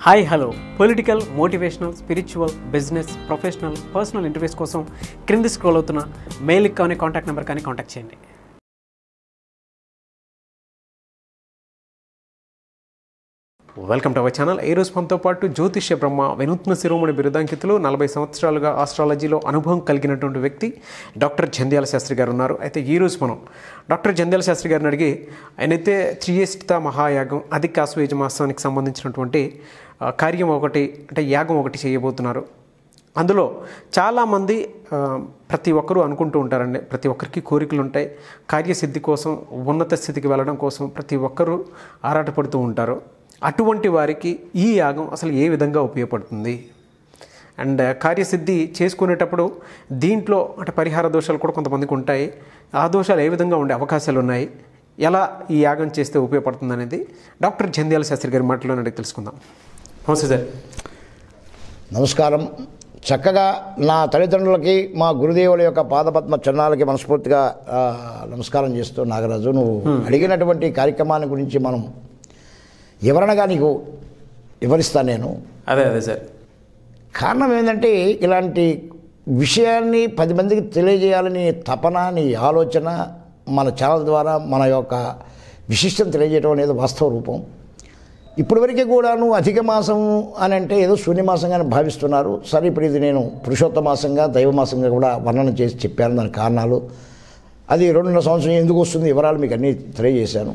Hi hello political motivational spiritual business professional personal interviews కోసం క్రింది scroll అవుతున్న mail కానీ కాంటాక్ట్ నెంబర్ కానీ కాంటాక్ట్ చేయండి వెల్కమ్ టు అవర్ ఛానల్ ఈ రోజు మనతో పాటు జ్యోతిష్య బ్రహ్మ వినూత్న శిరోమణి బిరుదాంకితులు నలభై సంవత్సరాలుగా ఆస్ట్రాలజీలో అనుభవం కలిగినటువంటి వ్యక్తి డాక్టర్ జంధ్యాల శాస్త్రి గారు ఉన్నారు అయితే ఈ రోజు మనం డాక్టర్ జంధ్యాల శాస్త్రి గారిని అడిగి ఆయనైతే త్రియేష్టిత మహాయాగం అధిక ఆశ్వేజ మాసానికి సంబంధించినటువంటి ఆ, కార్యం ఒకటి అంటే యాగం ఒకటి చేయబోతున్నారు అందులో చాలామంది ఆ, ప్రతి ఒక్కరూ అనుకుంటూ ఉంటారండి ప్రతి ఒక్కరికి కోరికలు ఉంటాయి కార్యసిద్ధి కోసం ఉన్నత స్థితికి వెళ్ళడం కోసం ప్రతి ఒక్కరూ ఆరాటపడుతూ ఉంటారు అటువంటి వారికి ఈ యాగం అసలు ఏ విధంగా ఉపయోగపడుతుంది అండ్ కార్యసిద్ధి చేసుకునేటప్పుడు దీంట్లో అంటే పరిహార దోషాలు కూడా కొంతమందికి ఉంటాయి ఆ దోషాలు ఏ విధంగా ఉండే అవకాశాలు ఉన్నాయి ఎలా ఈ యాగం చేస్తే ఉపయోగపడుతుంది అనేది డాక్టర్ జంధ్యాల శాస్త్రి గారి మాటలో అడిగి తెలుసుకుందాం నమస్తే సార్ నమస్కారం చక్కగా నా తల్లిదండ్రులకి మా గురుదేవుల యొక్క పాదపద్మ చరణాలకి మనస్ఫూర్తిగా ఆ, నమస్కారం చేస్తూ నాగరాజు నువ్వు అడిగినటువంటి కార్యక్రమాన్ని గురించి మనం వివరణగా నీకు వివరిస్తాను నేను అదే అదే సార్ కారణం ఏంటంటే ఇలాంటి విషయాన్ని పది మందికి తెలియజేయాలని తపన నీ ఆలోచన మన ఛానల్ ద్వారా మన యొక్క విశిష్టం తెలియజేయడం అనేది వాస్తవ రూపం ఇప్పటివరకే కూడాను అధిక మాసం అని అంటే ఏదో శూన్యమాసంగానే భావిస్తున్నారు సరే ఇప్పుడు ఇది నేను పురుషోత్తమ మాసంగా దైవమాసంగా కూడా వర్ణన చేసి చెప్పాను దాని కారణాలు అది రెండున్నర సంవత్సరం ఎందుకు వస్తుంది వివరాలు మీకు అన్నీ తెలియజేశాను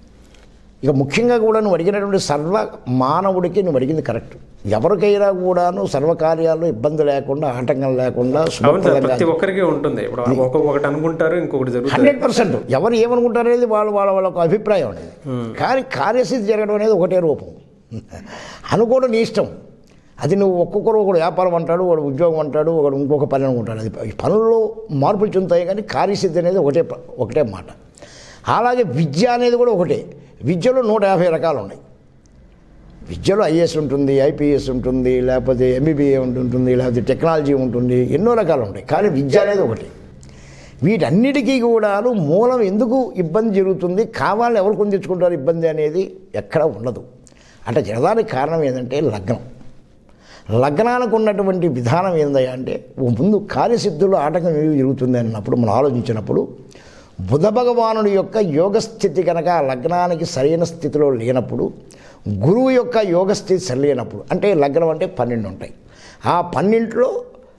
ఇక ముఖ్యంగా కూడా నువ్వు అడిగినటువంటి సర్వ మానవుడికి నువ్వు అడిగింది కరెక్ట్ ఎవరికైనా కూడాను సర్వకార్యాల్లో ఇబ్బంది లేకుండా ఆటంకం లేకుండా అవును సార్ శుభప్రదంగా ప్రతి ఒక్కరికి ఉంటుంది ఇప్పుడు ఒక్కొక్కటి అనుకుంటారు ఇంకొకటి జరుగుతుంది హండ్రెడ్ పర్సెంట్ ఎవరు ఏమనుకుంటారు అనేది వాళ్ళ వాళ్ళ వాళ్ళ ఒక అభిప్రాయం అనేది కానీ కార్యసిద్ధి జరగడం అనేది ఒకటే రూపం అనుకోవడం నీ ఇష్టం అది నువ్వు ఒక్కొక్కరు ఒకడు వ్యాపారం అంటాడు వాడు ఉద్యోగం అంటాడు ఒకడు ఇంకొక పని అనుకుంటాడు అది ఈ పనుల్లో మార్పులు చెందుతాయి కానీ కార్యసిద్ధి అనేది ఒకటే ప- ఒకటే మాట అలాగే విద్య అనేది కూడా ఒకటే విద్యలో నూట యాభై రకాలు ఉన్నాయి విద్యలో ఐఏఎస్ ఉంటుంది ఐపీఎస్ ఉంటుంది లేకపోతే ఎంబీబీఏ ఉంటుంది లేకపోతే టెక్నాలజీ ఉంటుంది ఎన్నో రకాలు ఉంటాయి కానీ విద్య అనేది ఒకటి వీటన్నిటికీ కూడాను మూలం ఎందుకు ఇబ్బంది జరుగుతుంది కావాలని ఎవరు కొని తెచ్చుకుంటారు ఇబ్బంది అనేది ఎక్కడ ఉండదు అంటే జరగడానికి కారణం ఏంటంటే లగ్నం లగ్నానికి ఉన్నటువంటి విధానం ఏందయ్యా అంటే ఓ ముందు కార్యసిద్ధులు ఆటంకం ఏమి జరుగుతుంది అన్నప్పుడు మనం ఆలోచించినప్పుడు బుధ భగవానుడి యొక్క యోగ స్థితి కనుక ఆ లగ్నానికి సరైన స్థితిలో లేనప్పుడు గురువు యొక్క యోగ స్థితి సరిలేనప్పుడు అంటే లగ్నం అంటే పన్నెండు ఉంటాయి ఆ పన్నెండులో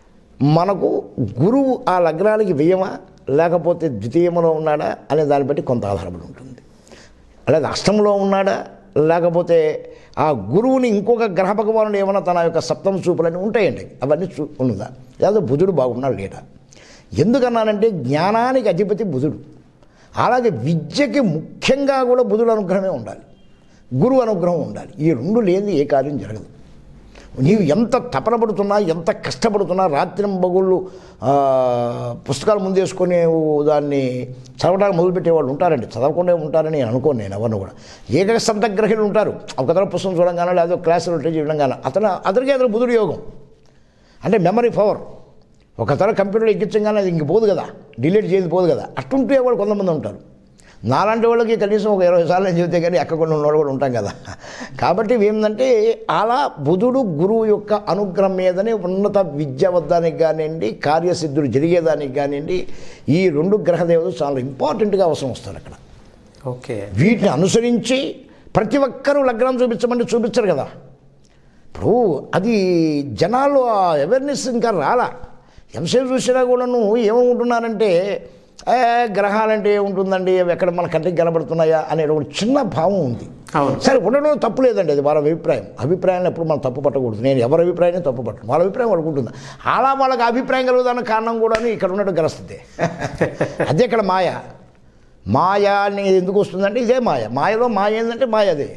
మనకు గురువు ఆ లగ్నానికి వ్యయమా లేకపోతే ద్వితీయములో ఉన్నాడా అనే దాన్ని బట్టి కొంత ఆధారపడి ఉంటుంది అలాగే అష్టంలో ఉన్నాడా లేకపోతే ఆ గురువుని ఇంకొక గ్రహ భగవానుడు ఏమైనా తన యొక్క సప్తమ చూపులని ఉంటాయండి అవన్నీ చూ ఉన్నదా లేదా బుధుడు బాగున్నాడు లేడా ఎందుకన్నానంటే జ్ఞానానికి అధిపతి బుధుడు అలాగే విద్యకి ముఖ్యంగా కూడా బుధుడు అనుగ్రహమే ఉండాలి గురువు అనుగ్రహం ఉండాలి ఈ రెండు లేని ఏ కార్యం జరగదు నీవు ఎంత తపన పడుతున్నా ఎంత కష్టపడుతున్నా రాత్రి బగుళ్ళు పుస్తకాలు ముందేసుకొని దాన్ని చదవడానికి మొదలుపెట్టే వాళ్ళు ఉంటారండి చదవకుండా ఉంటారని నేను అనుకోను నేను ఎవరిని కూడా ఏక సంతగ్రహులు ఉంటారు ఒక తర పుస్తకం చూడంగానో లేదా క్లాసులు చేయడం కానీ అతను అతనికి అతను బుధుడు యోగం అంటే మెమరీ పవర్ ఒక తర కంప్యూటర్లో ఎక్కించగానే అది ఇంక పోదు కదా డిలీట్ చేయదు పోదు కదా అట్టుంటే వాళ్ళు కొంతమంది ఉంటారు నాలాంటి వాళ్ళకి కనీసం ఒక ఇరవై సార్లు నేను చెబితే కానీ ఎక్కకుండా ఉన్నవాళ్ళు కూడా ఉంటాం కదా కాబట్టి ఏంటంటే అలా బుధుడు గురువు యొక్క అనుగ్రహం మీదనే ఉన్నత విద్య వద్దానికి కానివ్వండి కార్యసిద్ధులు జరిగేదానికి కానివ్వండి ఈ రెండు గ్రహదేవతలు చాలా ఇంపార్టెంట్గా అవసరం వస్తారు అక్కడ ఓకే వీటిని అనుసరించి ప్రతి ఒక్కరూ లగ్నం చూపించమంటే చూపించరు కదా ఇప్పుడు అది జనాలు ఆ అవేర్నెస్ ఇంకా రాలా ఎంతసేపు చూసినా కూడాను ఏమనుకుంటున్నారంటే ఏ గ్రహాలంటే ఏముంటుందండి అవి ఎక్కడ మన కంటికి కనబడుతున్నాయా అనే ఒక చిన్న భావం ఉంది అవును. సరే ఉండడం తప్పు లేదండి అది వాళ్ళ అభిప్రాయం అభిప్రాయాన్ని ఎప్పుడు మనం తప్పు పట్టకూడదు నేను ఎవరి అభిప్రాయాన్ని తప్పు పట్టను వాళ్ళ అభిప్రాయం వాళ్ళకు ఉంటుంది అలా వాళ్ళకి అభిప్రాయం కలుగుదానికి కారణం కూడా ఇక్కడ ఉన్నట్టు గ్రస్తుంది అదే ఇక్కడ మాయ మాయ అని ఎందుకు వస్తుందంటే ఇదే మాయ మాయలో మాయ ఏంటంటే మాయ అదే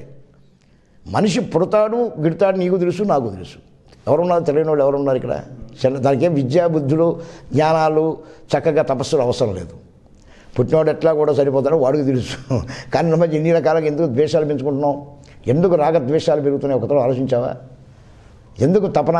మనిషి పుడతాడు గిడతాడు నీకు తెలుసు నాకు తెలుసు ఎవరున్నారు తెలియని వాళ్ళు ఎవరున్నారు ఇక్కడ చిన్న దానికి ఏం విద్యా బుద్ధులు జ్ఞానాలు చక్కగా తపస్సులు అవసరం లేదు పుట్టినవాడు ఎట్లా కూడా సరిపోతాడో వాడికి తెలుసు కానీ ఈ మధ్య ఇన్ని రకాలుగా ఎందుకు ద్వేషాలు పెంచుకుంటున్నాం ఎందుకు రాగద్వేషాలు పెరుగుతున్నాయి ఒకతో ఆలోచించావా ఎందుకు తపన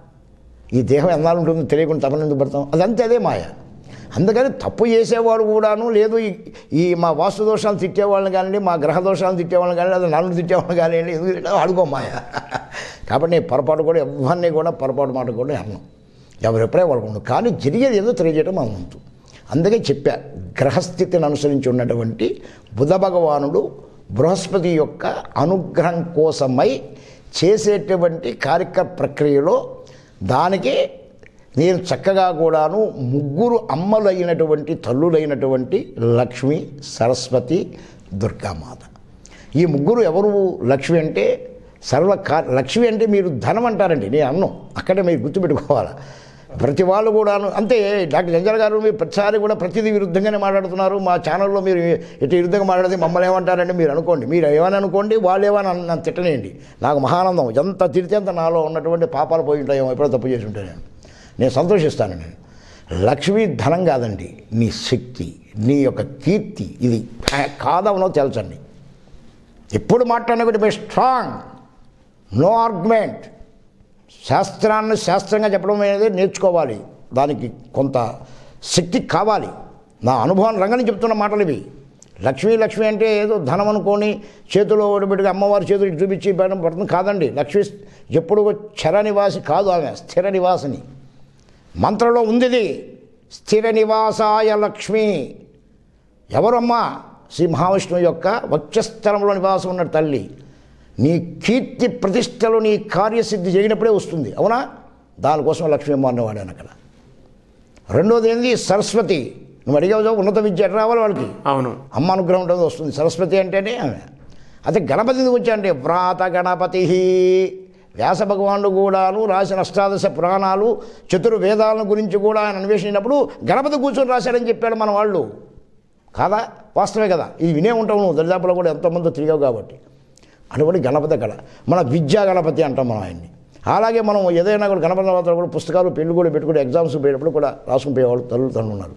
ఈ దేహం ఎన్నాళ్ళు ఉంటుందో తెలియకుండా తపన ఎందుకు పడతాం అదంతే అదే మాయ అందుకని తప్పు చేసేవాడు కూడాను లేదు ఈ ఈ మా వాస్తు దోషాలు తిట్టేవాళ్ళని కానివ్వండి మా గ్రహ దోషాలను తిట్టేవాళ్ళని కానీ లేదా నన్ను తిట్టేవాళ్ళని కానివ్వండి ఎందుకు తిట్టావు? అడుగో మాయ కాబట్టి నేను పొరపాటు కూడా ఎవరిని కూడా పొరపాటు మాట కూడా అన్నాం ఎవరు ఎప్పుడే వాళ్ళకు ఉండదు కానీ జరిగేది ఏదో తెలియజేయడం మన వంతు అందుకే చెప్పా గ్రహస్థితిని అనుసరించి ఉన్నటువంటి బుధ భగవానుడు బృహస్పతి యొక్క అనుగ్రహం కోసమై చేసేటువంటి కార్యక్రమ ప్రక్రియలో దానికి నేను చక్కగా కూడాను ముగ్గురు అమ్మలైనటువంటి తల్లులైనటువంటి లక్ష్మి సరస్వతి దుర్గామాత ఈ ముగ్గురు ఎవరు లక్ష్మి అంటే సర్వ కా లక్ష్మి అంటే మీరు ధనం అంటారండి నేను అన్నం అక్కడే మీరు గుర్తుపెట్టుకోవాలి ప్రతి వాళ్ళు కూడాను అంతే డాక్టర్ జంజల్ గారు మీరు ప్రతిసారి కూడా ప్రతిదీ విరుద్ధంగానే మాట్లాడుతున్నారు మా ఛానల్లో మీరు ఇటు విరుద్ధంగా మాట్లాడితే మమ్మల్ని ఏమంటారంటే మీరు అనుకోండి మీరు ఏమని అనుకోండి వాళ్ళు ఏమని అన్న- నన్ను తిట్టనేయండి నాకు మహానందం ఎంత తిడితే అంత నాలో ఉన్నటువంటి పాపాలు పోయి ఉంటాయేమో ఎప్పుడో తప్పు చేసి ఉంటాను నేను నేను సంతోషిస్తాను నేను లక్ష్మి ధనం కాదండి నీ శక్తి నీ యొక్క కీర్తి ఇది కాదవనో తెలుసండి ఎప్పుడు మాట్లాడినప్పుడు బై స్ట్రాంగ్ నో ఆర్గ్యుమెంట్ శాస్త్రాన్ని శాస్త్రంగా చెప్పడం అనేది నేర్చుకోవాలి దానికి కొంత శక్తి కావాలి నా అనుభవాన్ని రంగని చెప్తున్న మాటలు ఇవి లక్ష్మీ లక్ష్మి అంటే ఏదో ధనం అనుకొని చేతిలో ఓడిపెట్టుగా అమ్మవారి చేతులు ఇటు చూపించి బయట పడుతుంది కాదండి లక్ష్మి ఎప్పుడు చర నివాసి కాదు ఆమె స్థిర నివాసిని మంత్రంలో ఉంది ఇది స్థిర నివాసాయ లక్ష్మి ఎవరమ్మా శ్రీ మహావిష్ణువు యొక్క వక్షస్థలంలో నివాసం ఉన్న తల్లి నీ కీర్తి ప్రతిష్టలు నీ కార్యసిద్ధి జరిగినప్పుడే వస్తుంది అవునా దానికోసం లక్ష్మీ అమ్మ అన్నవాడాను అక్కడ రెండోది ఏంది సరస్వతి నువ్వు అడిగావు ఉన్నత విద్య ఎట్లా రావాలి వాళ్ళకి అవును అమ్మ అనుగ్రహం ఉంటుంది వస్తుంది సరస్వతి అంటేనే ఆమె అదే గణపతి గురించి అంటే వ్రాత గణపతి వ్యాస భగవానుడు కూడాను రాసిన అష్టాదశ పురాణాలు చతుర్వేదాలను గురించి కూడా ఆయన అన్వేషించినప్పుడు గణపతి కూర్చొని రాశాడని చెప్పాడు మన వాళ్ళు కాదా వాస్తవే కదా ఇది వినే ఉంటావు నువ్వు దరిదాపులో కూడా ఎంతోమంది తిరిగావు కాబట్టి అటువంటి గణపతి అక్కడ మన విద్యా గణపతి అంటాం మనం ఆయన్ని అలాగే మనం ఏదైనా కూడా గణపతి నవరాత్రులు కూడా పుస్తకాలు పెళ్లి కూడా పెట్టుకుని ఎగ్జామ్స్ పోయేటప్పుడు కూడా రాసుకుని పోయేవాళ్ళు తల్లు తండ్రులు ఉన్నారు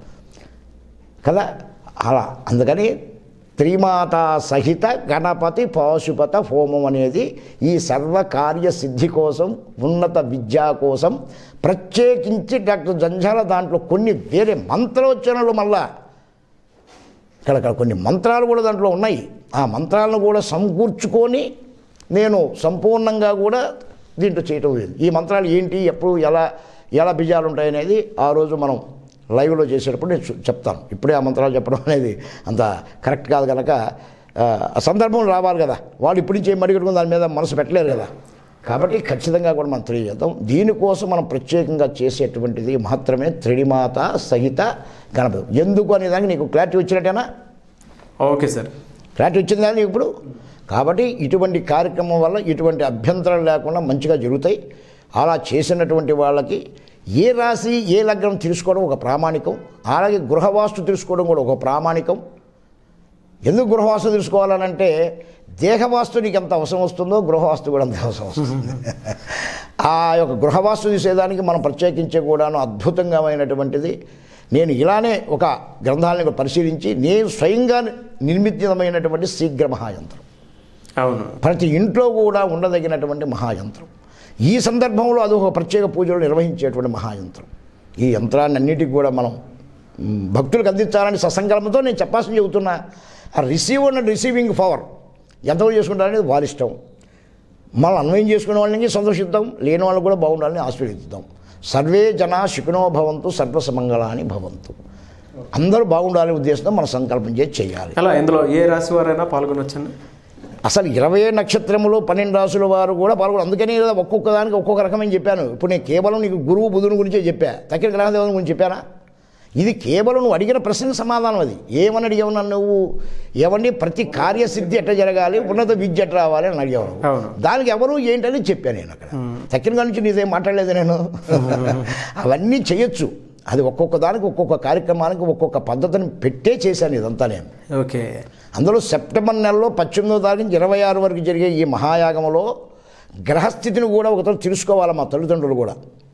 కదా అలా అందుకని త్రిమాత సహిత గణపతి పాశుపత హోమం అనేది ఈ సర్వకార్య సిద్ధి కోసం ఉన్నత విద్య కోసం ప్రత్యేకించి డాక్టర్ జంజాల దాంట్లో కొన్ని వేరే మంత్రోచ్చరణలు మళ్ళా ఇక్కడ ఇక్కడ కొన్ని మంత్రాలు కూడా దాంట్లో ఉన్నాయి ఆ మంత్రాలను కూడా సమకూర్చుకొని నేను సంపూర్ణంగా కూడా దీంట్లో చేయటం లేదు ఈ మంత్రాలు ఏంటి ఎప్పుడు ఎలా ఎలా బీజాలు ఉంటాయి అనేది ఆ రోజు మనం లైవ్లో చేసేటప్పుడు నేను చూ- చెప్తాను ఇప్పుడే ఆ మంత్రాలు చెప్పడం అనేది అంత కరెక్ట్ కాదు కనుక ఆ, ఆ సందర్భం రావాలి కదా వాళ్ళు ఇప్పటి నుంచి ఏం మడిగట్టుకుని దాని మీద మనసు పెట్టలేరు కదా కాబట్టి ఖచ్చితంగా కూడా మనం తెలియజేద్దాం దీనికోసం మనం ప్రత్యేకంగా చేసేటువంటిది మాత్రమే త్రిడిమాత సహిత గణపతి ఎందుకు అనే దానికి నీకు క్లారిటీ వచ్చినట్టేనా ఓకే సార్ క్లారిటీ వచ్చిందా నీకు ఇప్పుడు కాబట్టి ఇటువంటి కార్యక్రమం వల్ల ఇటువంటి అభ్యంతరం లేకుండా మంచిగా జరుగుతాయి అలా చేసినటువంటి వాళ్ళకి ఏ రాశి ఏ లగ్నం తెలుసుకోవడం ఒక ప్రామాణికం అలాగే గృహవాస్తు తెలుసుకోవడం కూడా ఒక ప్రామాణికం ఎందుకు గృహవాస్తు తెలుసుకోవాలనంటే దేహవాస్తు నీకు ఎంత అవసరం వస్తుందో గృహవాస్తు కూడా అంత అవసరం వస్తుంది ఆ యొక్క గృహవాస్తు తీసేదానికి మనం ప్రత్యేకించే కూడాను అద్భుతంగా అయినటువంటిది నేను ఇలానే ఒక గ్రంథాలను కూడా పరిశీలించి నేను స్వయంగా నిర్మితమైనటువంటి శీఘ్ర మహాయంత్రం అవును ప్రతి ఇంట్లో కూడా ఉండదగినటువంటి మహాయంత్రం ఈ సందర్భంలో అది ఒక ప్రత్యేక పూజలు నిర్వహించేటువంటి మహాయంత్రం ఈ యంత్రాన్ని అన్నిటికీ కూడా మనం మ్, భక్తులకు అందించాలని ససంకల్పంతో నేను చెప్పాల్సింది చెబుతున్నా ఆ రిసీవ్ అండ్ రిసీవింగ్ పవర్ ఎంతవరకు చేసుకుంటారనేది వారి ఇష్టం మనం అన్వయం చేసుకునే వాళ్ళని సంతోషిద్దాం లేని వాళ్ళు కూడా బాగుండాలని ఆశీర్వదిద్దాం సర్వే జనా శుకునో భవంతు సర్వసమంగళాని భవంతు అందరూ బాగుండాలనే ఉద్దేశంతో మన సంకల్పం చేసి చేయాలి అలా ఇందులో ఏ రాశి వారైనా పాల్గొనొచ్చండి అసలు ఇరవై నక్షత్రములు పన్నెండు రాసుల వారు కూడా పాల్గొన అందుకని కదా ఒక్కొక్క దానికి ఒక్కొక్క రకమైన చెప్పాను ఇప్పుడు నేను కేవలం నీకు గురువు బుధుని గురించే చెప్పా తక్కిన గ్రహదేవుని గురించి చెప్పానా ఇది కేవలం నువ్వు అడిగిన ప్రశ్నకు సమాధానం అది ఏమని అడిగావు నన్ను నువ్వు ఏమండి ప్రతి కార్యసిద్ధి ఎట్ట జరగాలి ఉన్నత విద్య ఎట్ట రావాలి అని అడిగావు నువ్వు. అవును. దానికి ఎవరు ఏంటని చెప్పాను నేను అక్కడ తక్కిన నుంచి నీదేం మాట్లాడలేదు నేను అవన్నీ చేయొచ్చు అది ఒక్కొక్క దానికి ఒక్కొక్క కార్యక్రమానికి ఒక్కొక్క పద్ధతిని పెట్టే చేశాను ఇదంతా నేను ఓకే అందులో సెప్టెంబర్ నెలలో పద్దెనిమిదో తారీఖు నుంచి ఇరవై ఆరు వరకు జరిగే ఈ మహాయాగంలో గ్రహస్థితిని కూడా ఒకతో తెలుసుకోవాలి మా తల్లిదండ్రులు కూడా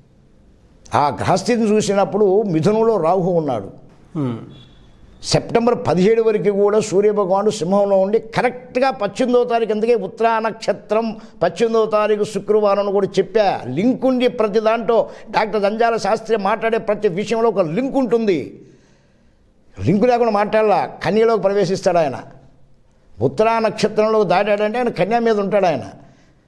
ఆ గ్రహస్థితిని చూసినప్పుడు మిథునంలో రాహు ఉన్నాడు హ్మ్. సెప్టెంబర్ పదిహేడు వరకు కూడా సూర్యభగవానుడు సింహంలో ఉండి కరెక్ట్గా పద్దెనిమిదో తారీఖు అందుకే ఉత్తరా నక్షత్రం పద్దెనిమిదో తారీఖు శుక్రవారం కూడా చెప్పా లింక్ ఉంది ప్రతి దాంట్లో డాక్టర్ దంజాల శాస్త్రి మాట్లాడే ప్రతి విషయంలో ఒక లింక్ ఉంటుంది లింకు లేకుండా మాట్లాడాల కన్యలోకి ప్రవేశిస్తాడు ఆయన ఉత్తరా నక్షత్రంలో దాటాడంటే ఆయన కన్యా మీద ఉంటాడు ఆయన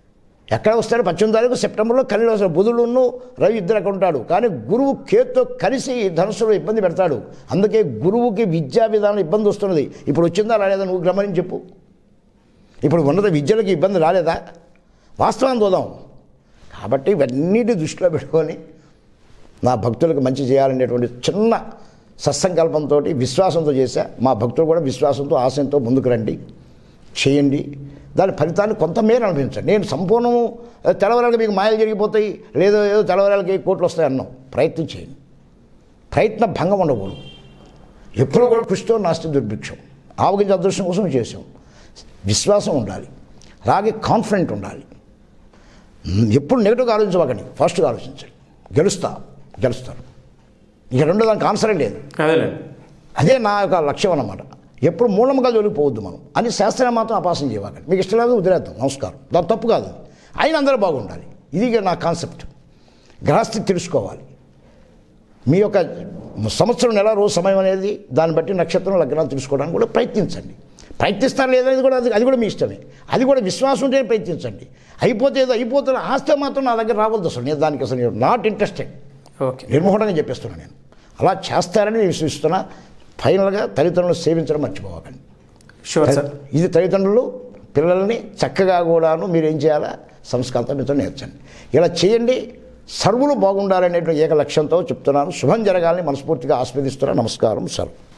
ఎక్కడ వస్తాడు పద్దెనిమిది తారీఖు సెప్టెంబర్లో కలిసి వస్తాడు బుధుడును రవి ఇద్దరు అక్కడ ఉంటాడు కానీ గురువు కేతుతో కలిసి ధనుసులో ఇబ్బంది పెడతాడు అందుకే గురువుకి విద్యా విధానం ఇబ్బంది వస్తున్నది ఇప్పుడు వచ్చిందా రాలేదా నువ్వు గమనించి చెప్పు ఇప్పుడు ఉన్నత విద్యలకు ఇబ్బంది రాలేదా వాస్తవాన్ని చూద్దాం కాబట్టి ఇవన్నిటి దృష్టిలో పెట్టుకొని నా భక్తులకు మంచి చేయాలనేటువంటి చిన్న సత్సంకల్పంతో విశ్వాసంతో చేశా మా భక్తులు కూడా విశ్వాసంతో ఆశయంతో ముందుకు రండి చేయండి దాని ఫలితాన్ని కొంతమేర అనిపించండి నేను సంపూర్ణము తెలవరాలకి మీకు మాయలు జరిగిపోతాయి లేదో ఏదో తెలవరాలకి కోట్లు వస్తాయి అన్నాం ప్రయత్నం చేయండి ప్రయత్న భంగం ఉండకూడదు ఎప్పుడు కూడా కృషితో నాస్తి దుర్భిక్షం ఆవగించే అదృష్టం కోసం చేసాం విశ్వాసం ఉండాలి అలాగే కాన్ఫిడెంట్ ఉండాలి మ్, ఎప్పుడు నెగిటివ్గా ఆలోచించబాకండి ఫాస్ట్గా ఆలోచించండి గెలుస్తా గెలుస్తారు ఇక రెండో దానికి ఆన్సరే లేదు అదేలేండి అదే నా యొక్క లక్ష్యం అన్నమాట ఎప్పుడు మూలముగా జోలిపోవద్దు మనం అని శాస్త్రం మాత్రం అపాసం చేయవాకండి మీకు ఇష్టం లేదు వదిలేద్దాం నమస్కారం దాని తప్పు కాదు అయినా అందరూ బాగుండాలి ఇది ఇక నా కాన్సెప్ట్ గ్రహస్థితి తెలుసుకోవాలి మీ యొక్క సంవత్సరం నెల రోజు సమయం అనేది దాన్ని బట్టి నక్షత్రం లగ్నాలు తెలుసుకోవడానికి కూడా ప్రయత్నించండి ప్రయత్నిస్తారు లేదనేది కూడా అది అది కూడా మీ ఇష్టమే అది కూడా విశ్వాసం ఉంటేనే ప్రయత్నించండి అయిపోతే ఏదో అయిపోతున్న ఆస్తే మాత్రం నా దగ్గర రావద్దు అసలు నేను దానికి అసలు నాట్ ఇంట్రెస్టెడ్ ఓకే నిర్మోహంగా చెప్పేస్తున్నాను నేను అలా చేస్తారని నేను విశ్వసిస్తున్నా ఫైనల్గా తల్లిదండ్రులను సేవించడం మర్చిపోవకండి షూర్ సార్ ఇది తల్లిదండ్రులు పిల్లల్ని చక్కగా కూడాను మీరు ఏం చేయాలా సంస్కారంతో మీతో నేర్చండి ఇలా చేయండి సర్వులు బాగుండాలనేటువంటి ఏక లక్ష్యంతో చెప్తున్నాను శుభం జరగాలని మనస్ఫూర్తిగా ఆస్వాదిస్తున్నాను నమస్కారం సర్వం